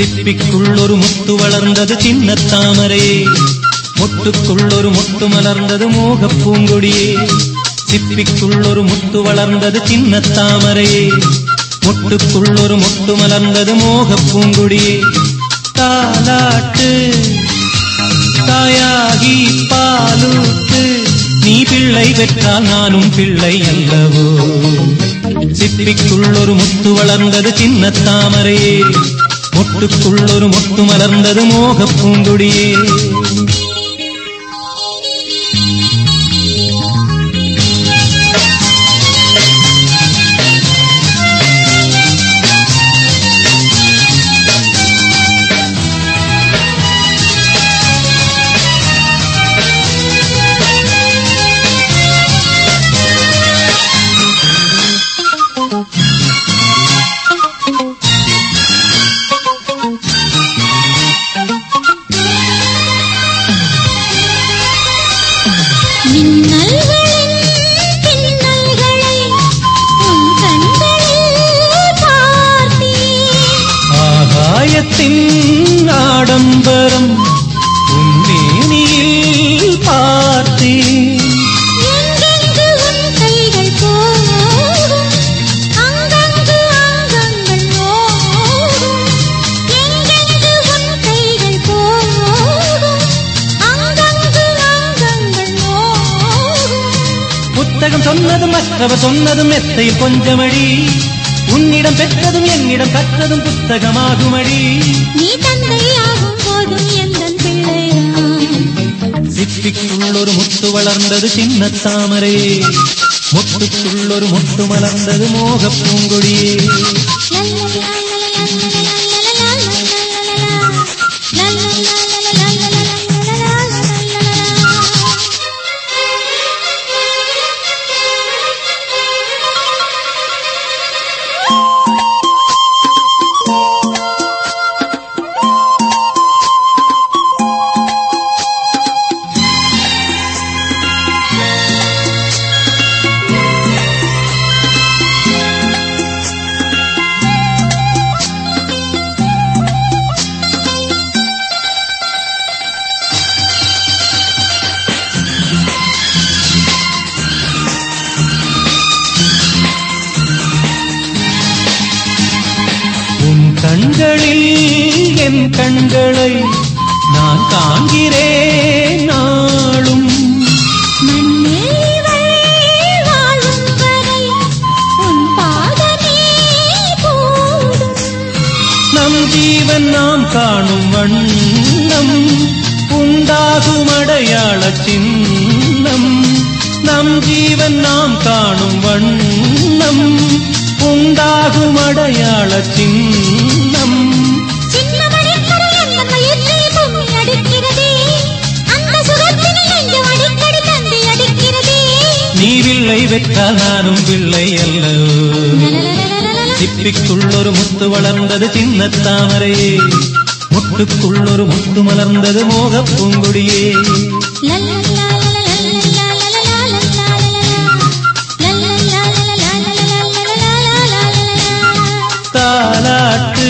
சிப்பிக்குள் ஒரு முத்து வளர்ந்தது சின்ன தாமரையே முட்டுக்குள் ஒரு முத்து மலர்ந்தது மோகப் பூங்கொடியே சிப்பிக்குள் ஒரு முத்து வளர்ந்தது சின்ன தாமரையே முட்டுக்குள் ஒரு முத்து மலர்ந்தது மோகப் பூங்கொடியே தாலாட்டு தாயாகி பாலூட்டு நீ பிள்ளை பெற்றால் நானும் பிள்ளை அல்லவோ சிப்பிக்குள் ஒரு முத்து வளர்ந்தது சின்ன தாமரையே முட்டுக்குள் ஒரு முத்து மலர்ந்தது மோகப் பூங்குடியே மின்னல்களின் பின்னல்களை உன் கண்களில் பார்த்தேன் ஆகாயத்தின் ஆடம்பரம் உன்னேனியில் பார்த்தேன் எங்கெங்கு உன் கைகள் போகும் அங்கங்கு அங்கங்கள் நோகும் எங்கெங்கு உன் கைகள் போகும் அங்கங்கு அங்கங்கள் நோகும் புத்தகம் சொன்னதும் மற்றவர் சொன்னதும் மெத்தையில் கொஞ்சமடி உன்னிடம் பெற்றதும் என்னிடம் கற்றதும் புத்தகமாகுமடி நீ தந்தையாகும் போதும் எந்தன் பிள்ளைதான் சிப்பிக்குள் ஒரு முத்து வளர்ந்தது சின்ன தாமரையே முட்டுக்குள் ஒரு முத்து மலர்ந்தது மோகப் பூங்கொடியே உன் கண்களில் என் கண்களை நான் காண்கிறேன் நாளும் நம் ஜீவன் நாம் காணும் வண்ணம் உண்டாகும் அடையாள சின்னம் நம் ஜீவன் நாம் காணும் வண்ணம் உண்டாகும் அடையாள சின்னம் நீ வில்லை வெற்றால் நானும் பிள்ளை அல்ல சிப்பிக்குள் ஒரு முத்து வளர்ந்தது சின்ன தாமரையே முட்டுக்குள் ஒரு முத்து மலர்ந்தது மோகப் பூங்குடியே தாலாட்டு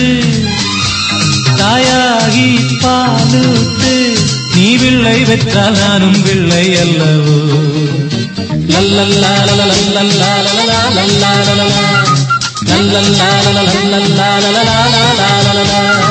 தாயாகி பாலூட்டு நீ வில்லை வெற்றால் நானும் பிள்ளை அல்லவோ லல்லல்லா லலலல்லா லலலா லல்லா லலலா லல்லல்லா லலலல்லா லலலா லலலா